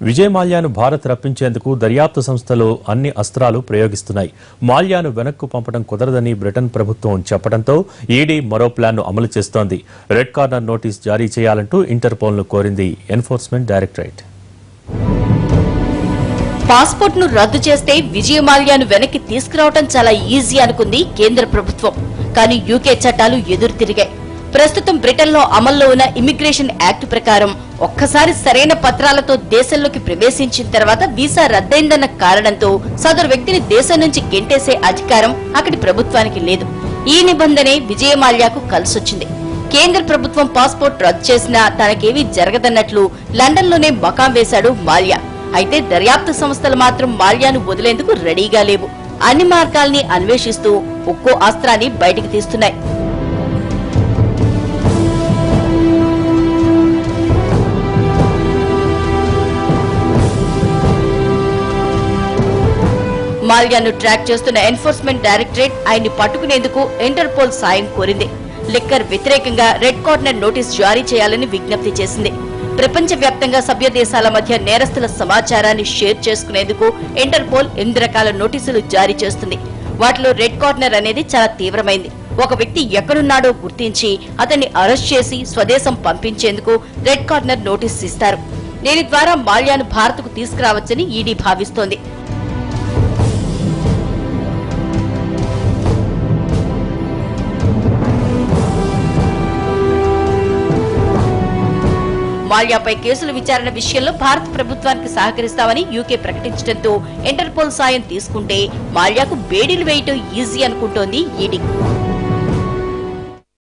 విజయ్ మాల్యాను భారత్ రప్పించేందుకు దర్యాప్తు సంస్థలు అన్ని అస్త్రాలు ప్రయోగిస్తున్నాయి మాల్యాను వెనక్కు పంపడం కుదరదని బ్రిటన్ ప్రభుత్వం చెప్పడంతో ఈడీ మరో ప్లాన్ను అమలు చేస్తోంది రెడ్ కార్నర్ నోటీస్ జారీ చేయాలంటూ ఇంటర్పోల్ను కోరింది ఎన్ఫోర్స్మెంట్ డైరెక్టరేట్ పాస్పోర్ట్ ను రద్దు చేస్తే విజయమాల్యాను వెనక్కి తీసుకురావడం చాలా ఈజీ అనుకుంది కేంద్ర ప్రభుత్వం కానీ యూకే చట్టాలు ఎదురు తిరిగాయి ప్రస్తుతం బ్రిటన్ లో అమల్లో ఉన్న ఇమిగ్రేషన్ యాక్ట్ ప్రకారం ఒక్కసారి సరైన పత్రాలతో దేశంలోకి ప్రవేశించిన తర్వాత వీసా రద్దయిందన్న కారణంతో సదరు వ్యక్తిని దేశం నుంచి గెంటేసే అధికారం అక్కడి ప్రభుత్వానికి లేదు ఈ నిబంధనే విజయమాల్యాకు కలిసొచ్చింది కేంద్ర ప్రభుత్వం పాస్పోర్ట్ రద్దు చేసినా తనకేమీ జరగదన్నట్లు లండన్లోనే మకాం వేశాడు మాల్యా అయితే దర్యాప్తు సంస్థలు మాత్రం మాల్యాను వదిలేందుకు రెడీగా లేవు అన్ని మార్గాల్ని అన్వేషిస్తూ ఒక్కో అస్త్రాన్ని బయటికి తీస్తున్నాయి మాల్యాను ట్రాక్ చేస్తున్న ఎన్ఫోర్స్మెంట్ డైరెక్టరేట్ ఆయన్ని పట్టుకునేందుకు ఇంటర్పోల్ సాయం కోరింది లిక్కర్ వ్యతిరేకంగా రెడ్ కార్నర్ నోటీస్ జారీ చేయాలని విజ్ఞప్తి చేసింది ప్రపంచ వ్యాప్తంగా సభ్య దేశాల మధ్య నేరస్తుల సమాచారాన్ని షేర్ చేసుకునేందుకు ఇంటర్పోల్ ఎనిమిది రకాల నోటీసులు జారీ చేస్తుంది వాటిలో రెడ్ కార్నర్ అనేది చాలా తీవ్రమైంది ఒక వ్యక్తి ఎక్కడున్నాడో గుర్తించి అతన్ని అరెస్ట్ చేసి స్వదేశం పంపించేందుకు రెడ్ కార్నర్ నోటీస్ ఇస్తారు దీని ద్వారా మాల్యాను భారత్కు తీసుకురావచ్చని ఈడీ భావిస్తోంది మాల్యాపై కేసుల విచారణ విషయంలో భారత ప్రభుత్వానికి సహకరిస్తామని యూకే ప్రకటించడంతో ఇంటర్పోల్ సాయం తీసుకుంటే మాల్యాకు బేడీలు వేయటం ఈజీ అనుకుంటోంది ఈడీ